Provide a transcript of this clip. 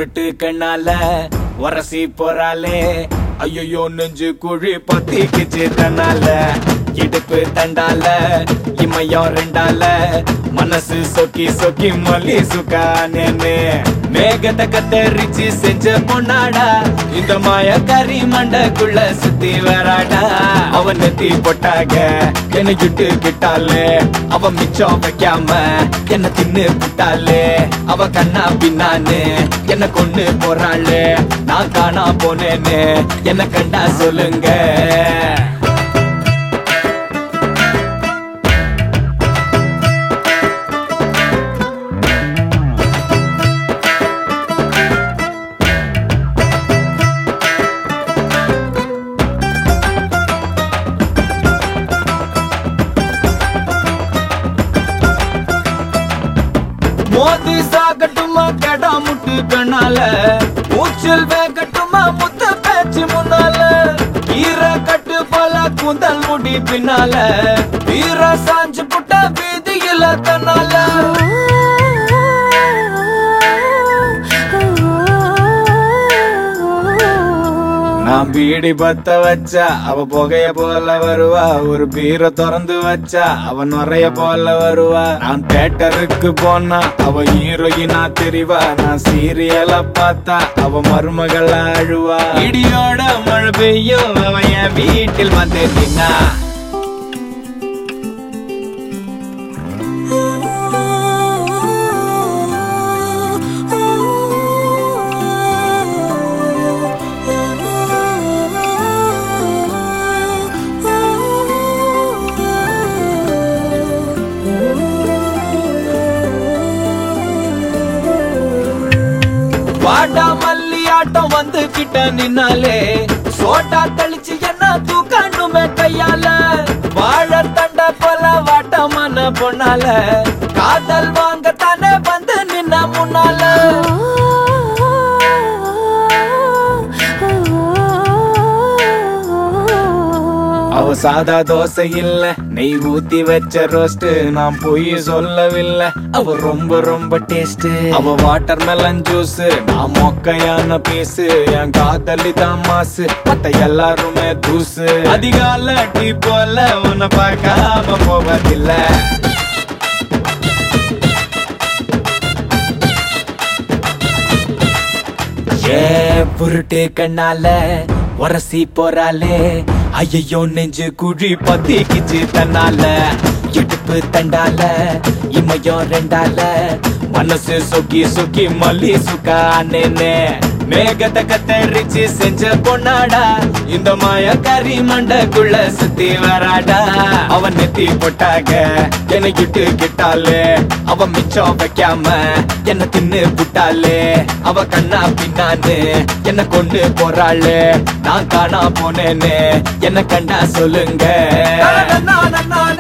உருட்டு கண்ணால உரசி போறாளே ஐயோ நெஞ்சு குழி பத்திக்குச்சு தன்னால இடுப்பு தண்டால இமையம் ரெண்டால மனசு சொக்கி சொக்கி மொழி சுக்கானேன்னு மேகத்தை கத்தரிச்சு செஞ்ச பொண்ணாடா இந்த மாய கறி மண்டக்குள்ள சுத்தி வராடா அவன் நெத்தி போட்டாக என்னை இட்டு கிட்டாலே அவ மிச்சம் வைக்காம என்ன தின்னு விட்டாலே அவ கண்ணா பின்னான்னு என்ன கொண்டு போறாளே நான் காணா போனேன்னு என்ன கண்டா சொல்லுங்க மோதி சாகட்டுமா கடா முட்டு கண்ணால மூச்சில் வேகட்டுமா முத்த பேச்சு முன்னால ஈர கட்டு போல கூந்தல் முடி பின்னால வீர சாஞ்சு புட்ட வீதியில தன்னால நான் பீடி பத்த வச்சா அவ புகைய போல வருவா ஒரு பீரை திறந்து வச்சா அவ நுறைய போல வருவா நான் தேட்டருக்கு போனா அவ ஹீரோயினா தெரிவா நான் சீரியல பார்த்தா அவ மருமகள அழுவா இடியோட மழை பெய்யும் அவ என் வீட்டில் வந்து நின்னா வாடா மல்லி ஆட்டம் வந்து கிட்ட நின்னாலே சோட்டா தெளிச்சு என்ன தூக்கணுமே கையால வாழ தண்ட போல வாட்டமான பொண்ணால காதல் வாங்க தானே வந்து நின்ன முன்னால அவ சாதா தோசை இல்ல நெய் ஊத்தி வச்ச ரோஸ்ட் நான் பொய் சொல்லவில்லை அவ ரொம்ப ரொம்ப டேஸ்ட் அவ வாட்டர் மெலன் ஜூஸ் நான் மொக்கையான பீஸ் என் காதலி தான் மாசு மத்த எல்லாருமே தூசு அதிகால டீ போல உன்னை பார்க்காம போவதில்லை ஏ புருட்டு கண்ணால உரசி போறாளே ஐயோ நெஞ்சு குழி பத்திக்குச்சு தன்னால இடுப்பு தண்டால இமையம் ரெண்டால மனசு சொக்கி சொக்கி மல்லி சுக்கானேன்னு மேகத்தை கத்தரிச்சு செஞ்ச பொண்ணாடா இந்த மாய கறி மண்டக்குள்ள சுத்தி வராடா அவன் நெத்தி போட்டாக என்னை இட்டு கிட்டாலே அவ மிச்சம் வைக்காம என்ன தின்னு புட்டாலே அவ கண்ணா பின்னான்னு என்ன கொண்டு போறாளே நான் காணா போனேன்னு என்ன கண்டா சொல்லுங்க